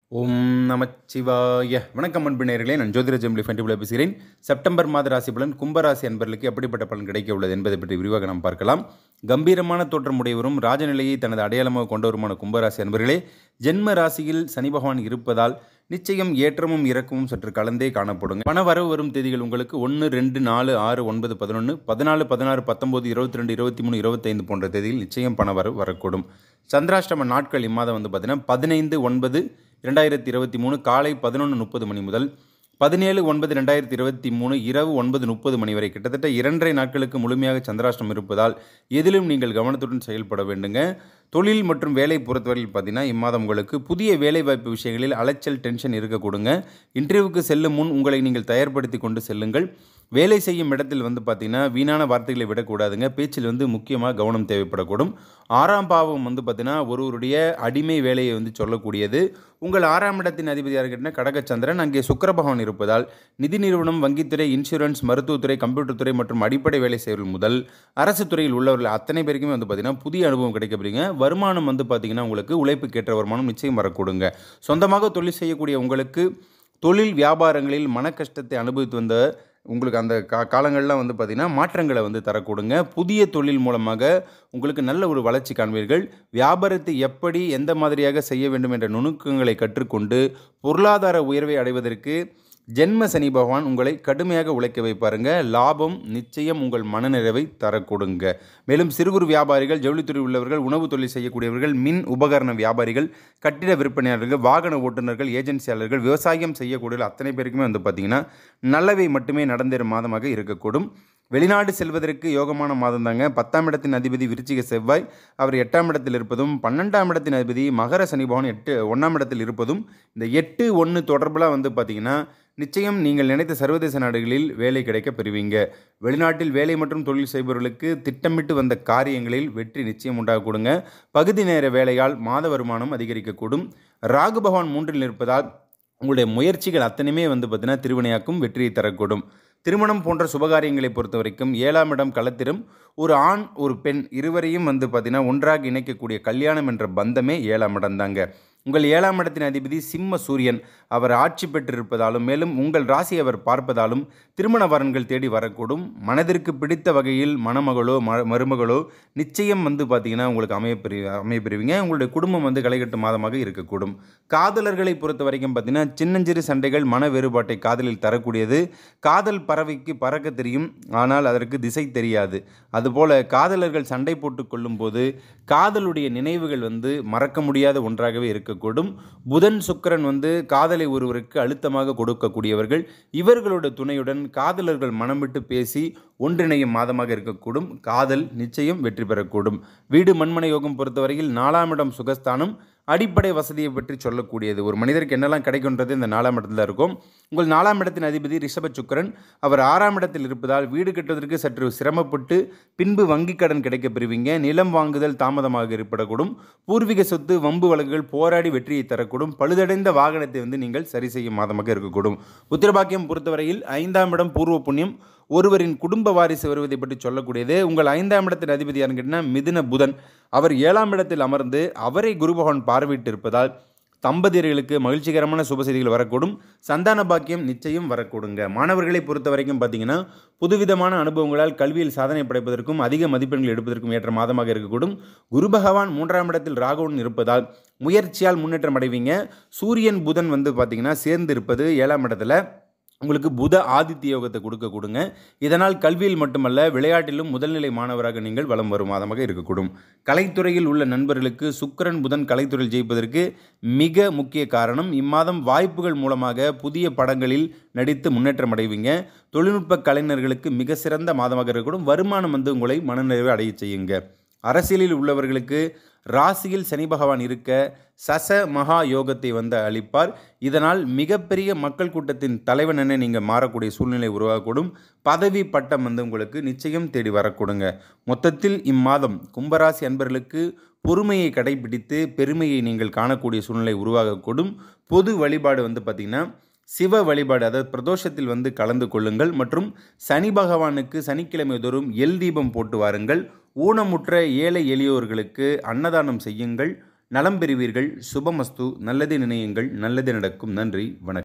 ஓம் நமச்சிவாய வணக்கம் அன்பு நேயர்களே நான் ஜோதிட ஜெம்லி ஃபண்டிபுல பேசுகிறேன் செப்டம்பர் மாத ராசி பலன் கும்பராசி அன்பர்களுக்கு எப்படிப்பட்ட பலன் கிடைக்க உள்ளது என்பதை பற்றி விரிவாக நாம் பார்க்கலாம் கம்பீரமான தோற்றமுடையவரும் ராஜநிலையை தனது அடையாளமாக கொண்டவருமான கும்பராசி அன்பர்களே ஜென்ம ராசியில் சனி பகவான் இருப்பதால் நிச்சயம் ஏற்றமும் இறக்கமும் சற்று கலந்தே காணப்படுங்க பண வரவு வரும் தேதிகள் உங்களுக்கு ஒன்று ரெண்டு நாலு ஆறு ஒன்பது பதினொன்று பதினாலு பதினாறு பத்தொம்போது இருபத்தி ரெண்டு இருபத்தி மூணு இருபத்தைந்து போன்ற தேதியில் நிச்சயம் பண வரவு வரக்கூடும் சந்திராஷ்டம நாட்கள் இம்மாதம் வந்து பார்த்தீங்கன்னா பதினைந்து ஒன்பது இரண்டாயிரத்தி இருபத்தி மூணு காலை பதினொன்று முப்பது மணி முதல் பதினேழு ஒன்பது ரெண்டாயிரத்தி இருபத்தி மூணு இரவு ஒன்பது முப்பது மணி வரை கிட்டத்தட்ட இரண்டரை நாட்களுக்கு முழுமையாக சந்திராஷ்டம் இருப்பதால் எதிலும் நீங்கள் கவனத்துடன் செயல்பட வேண்டுங்க தொழில் மற்றும் வேலை பொறுத்தவரையில் பார்த்தீங்கன்னா இம்மாதம் உங்களுக்கு புதிய வேலை வாய்ப்பு விஷயங்களில் அலைச்சல் டென்ஷன் இருக்கக்கூடுங்க இன்டர்வியூக்கு செல்லும் முன் உங்களை நீங்கள் தயார்படுத்தி கொண்டு செல்லுங்கள் வேலை செய்யும் இடத்தில் வந்து பார்த்தீங்கன்னா வீணான வார்த்தைகளை விடக்கூடாதுங்க பேச்சில் வந்து முக்கியமாக கவனம் தேவைப்படக்கூடும் ஆறாம் பாவம் வந்து பார்த்தீங்கன்னா ஒருவருடைய அடிமை வேலையை வந்து சொல்லக்கூடியது உங்கள் ஆறாம் இடத்தின் அதிபதியாக இருக்கின்ற கடகச்சந்திரன் அங்கே சுக்கிர பகவான் இருப்பதால் நிதி நிறுவனம் வங்கித்துறை இன்சூரன்ஸ் மருத்துவத்துறை கம்ப்யூட்டர் துறை மற்றும் அடிப்படை வேலை செய்வர்கள் முதல் அரசு துறையில் உள்ளவர்கள் அத்தனை பேருக்குமே வந்து பார்த்தீங்கன்னா புதிய அனுபவம் கிடைக்கப்படுங்க வருமானம் வந்து பார்த்தீங்கன்னா உங்களுக்கு உழைப்புக்கேற்ற வருமானம் நிச்சயம் வரக்கூடுங்க சொந்தமாக தொழில் செய்யக்கூடிய உங்களுக்கு தொழில் வியாபாரங்களில் மன கஷ்டத்தை அனுபவித்து வந்த உங்களுக்கு அந்த கா காலங்கள்லாம் வந்து பார்த்திங்கன்னா மாற்றங்களை வந்து தரக்கூடுங்க புதிய தொழில் மூலமாக உங்களுக்கு நல்ல ஒரு வளர்ச்சி காண்பீர்கள் வியாபாரத்தை எப்படி எந்த மாதிரியாக செய்ய வேண்டும் என்ற நுணுக்கங்களை கற்றுக்கொண்டு பொருளாதார உயர்வை அடைவதற்கு ஜென்ம சனி பகவான் உங்களை கடுமையாக உழைக்க வைப்பாருங்க லாபம் நிச்சயம் உங்கள் மனநிறைவை தரக்கூடுங்க மேலும் சிறு குறு வியாபாரிகள் ஜவுளித்துறை உள்ளவர்கள் உணவு தொழில் செய்யக்கூடியவர்கள் மின் உபகரண வியாபாரிகள் கட்டிட விற்பனையாளர்கள் வாகன ஓட்டுநர்கள் ஏஜென்சியாளர்கள் விவசாயம் செய்யக்கூடிய அத்தனை பேருக்குமே வந்து பார்த்திங்கன்னா நல்லவை மட்டுமே நடந்தேறும் மாதமாக இருக்கக்கூடும் வெளிநாடு செல்வதற்கு யோகமான மாதம் தாங்க பத்தாம் இடத்தின் அதிபதி விருச்சிக செவ்வாய் அவர் எட்டாம் இடத்தில் இருப்பதும் பன்னெண்டாம் இடத்தின் அதிபதி மகர சனி பகவான் எட்டு ஒன்றாம் இடத்தில் இருப்பதும் இந்த எட்டு ஒன்று தொடர்புலாம் வந்து பார்த்திங்கன்னா நிச்சயம் நீங்கள் நினைத்த சர்வதேச நாடுகளில் வேலை கிடைக்க பெறுவீங்க வெளிநாட்டில் வேலை மற்றும் தொழில் செய்பவர்களுக்கு திட்டமிட்டு வந்த காரியங்களில் வெற்றி நிச்சயம் உண்டாகக்கூடுங்க பகுதி நேர வேலையால் மாத வருமானம் அதிகரிக்கக்கூடும் ராகு பகவான் மூன்றில் இருப்பதால் உங்களுடைய முயற்சிகள் அத்தனையுமே வந்து பார்த்தீங்கன்னா திருவினையாக்கும் வெற்றியை தரக்கூடும் திருமணம் போன்ற சுபகாரியங்களை பொறுத்த வரைக்கும் ஏழாம் இடம் களத்திரும் ஒரு ஆண் ஒரு பெண் இருவரையும் வந்து பார்த்தீங்கன்னா ஒன்றாக இணைக்கக்கூடிய கல்யாணம் என்ற பந்தமே ஏழாம் இடம் தாங்க உங்கள் ஏழாம் இடத்தின் அதிபதி சிம்ம சூரியன் அவர் ஆட்சி பெற்றிருப்பதாலும் மேலும் உங்கள் ராசி அவர் பார்ப்பதாலும் திருமண வரன்கள் தேடி வரக்கூடும் மனதிற்கு பிடித்த வகையில் மணமகளோ ம மருமகளோ நிச்சயம் வந்து பார்த்தீங்கன்னா உங்களுக்கு அமையப்பெறு அமையப்பெறுவீங்க உங்களுடைய குடும்பம் வந்து களைகட்டு மாதமாக இருக்கக்கூடும் காதலர்களை பொறுத்த வரைக்கும் பார்த்தீங்கன்னா சின்னஞ்சிறு சண்டைகள் மன வேறுபாட்டை காதலில் தரக்கூடியது காதல் பறவைக்கு பறக்க தெரியும் ஆனால் அதற்கு திசை தெரியாது அதுபோல காதலர்கள் சண்டை போட்டு கொள்ளும்போது காதலுடைய நினைவுகள் வந்து மறக்க முடியாத ஒன்றாகவே இருக்கக்கூடும் புதன் சுக்கரன் வந்து காதலை ஒருவருக்கு அழுத்தமாக கொடுக்கக்கூடியவர்கள் இவர்களோட துணையுடன் காதலர்கள் மனம் விட்டு பேசி ஒன்றிணையும் மாதமாக இருக்கக்கூடும் காதல் நிச்சயம் வெற்றி பெறக்கூடும் வீடு மண்மனை யோகம் பொறுத்தவரையில் நாலாம் இடம் சுகஸ்தானம் அடிப்படை வசதியை பற்றி சொல்லக்கூடியது ஒரு மனிதருக்கு என்னெல்லாம் கிடைக்குன்றது இந்த நாலாம் இடத்துல இருக்கும் உங்கள் நாலாம் இடத்தின் அதிபதி ரிஷப சுக்கரன் அவர் ஆறாம் இடத்தில் இருப்பதால் வீடு கட்டுவதற்கு சற்று சிரமப்பட்டு பின்பு வங்கிக் கடன் கிடைக்க பெறுவீங்க நிலம் வாங்குதல் தாமதமாக ஏற்படக்கூடும் பூர்வீக சொத்து வம்பு வழக்குகள் போராடி வெற்றியை தரக்கூடும் பழுதடைந்த வாகனத்தை வந்து நீங்கள் சரி செய்யும் மாதமாக இருக்கக்கூடும் உத்திரபாக்கியம் பொறுத்தவரையில் ஐந்தாம் இடம் பூர்வ புண்ணியம் ஒருவரின் குடும்ப வாரிசு வருவதை பற்றி சொல்லக்கூடியது உங்கள் ஐந்தாம் இடத்தின் அதிபதி யாருன்னு கேட்டிங்கன்னா மிதுன புதன் அவர் ஏழாம் இடத்தில் அமர்ந்து அவரை குரு பகவான் பார்வையிட்டு இருப்பதால் தம்பதியர்களுக்கு மகிழ்ச்சிகரமான சுப செய்திகள் வரக்கூடும் சந்தான பாக்கியம் நிச்சயம் வரக்கூடுங்க மாணவர்களை பொறுத்த வரைக்கும் பார்த்தீங்கன்னா புதுவிதமான அனுபவங்களால் கல்வியில் சாதனை படைப்பதற்கும் அதிக மதிப்பெண்கள் எடுப்பதற்கும் ஏற்ற மாதமாக இருக்கக்கூடும் குரு பகவான் மூன்றாம் இடத்தில் ராகவன் இருப்பதால் முயற்சியால் முன்னேற்றம் அடைவீங்க சூரியன் புதன் வந்து பார்த்தீங்கன்னா சேர்ந்து இருப்பது ஏழாம் இடத்துல உங்களுக்கு புத ஆதித்ய யோகத்தை கொடுக்க கொடுங்க இதனால் கல்வியில் மட்டுமல்ல விளையாட்டிலும் முதல்நிலை மாணவராக நீங்கள் வலம் வரும் மாதமாக இருக்கக்கூடும் கலைத்துறையில் உள்ள நண்பர்களுக்கு சுக்கரன் புதன் கலைத்துறையில் ஜெயிப்பதற்கு மிக முக்கிய காரணம் இம்மாதம் வாய்ப்புகள் மூலமாக புதிய படங்களில் நடித்து முன்னேற்றம் அடைவீங்க தொழில்நுட்ப கலைஞர்களுக்கு மிக சிறந்த மாதமாக இருக்கக்கூடும் வருமானம் வந்து உங்களை மனநிறைவு அடைய செய்யுங்க அரசியலில் உள்ளவர்களுக்கு ராசியில் சனி பகவான் இருக்க சச மகா யோகத்தை வந்து அளிப்பார் இதனால் மிகப்பெரிய மக்கள் கூட்டத்தின் தலைவன் என நீங்கள் மாறக்கூடிய சூழ்நிலை உருவாகக்கூடும் பதவி பட்டம் வந்து உங்களுக்கு நிச்சயம் தேடி வரக்கூடுங்க மொத்தத்தில் இம்மாதம் கும்பராசி அன்பர்களுக்கு பொறுமையை கடைபிடித்து பெருமையை நீங்கள் காணக்கூடிய சூழ்நிலை உருவாகக்கூடும் பொது வழிபாடு வந்து பார்த்திங்கன்னா சிவ வழிபாடு அதாவது பிரதோஷத்தில் வந்து கலந்து கொள்ளுங்கள் மற்றும் சனி பகவானுக்கு சனிக்கிழமை தோறும் எல் தீபம் போட்டு வாருங்கள் ஊனமுற்ற ஏழை எளியோர்களுக்கு அன்னதானம் செய்யுங்கள் நலம் பெறுவீர்கள் சுபமஸ்து நல்லதே நினையுங்கள் நல்லதே நடக்கும் நன்றி வணக்கம்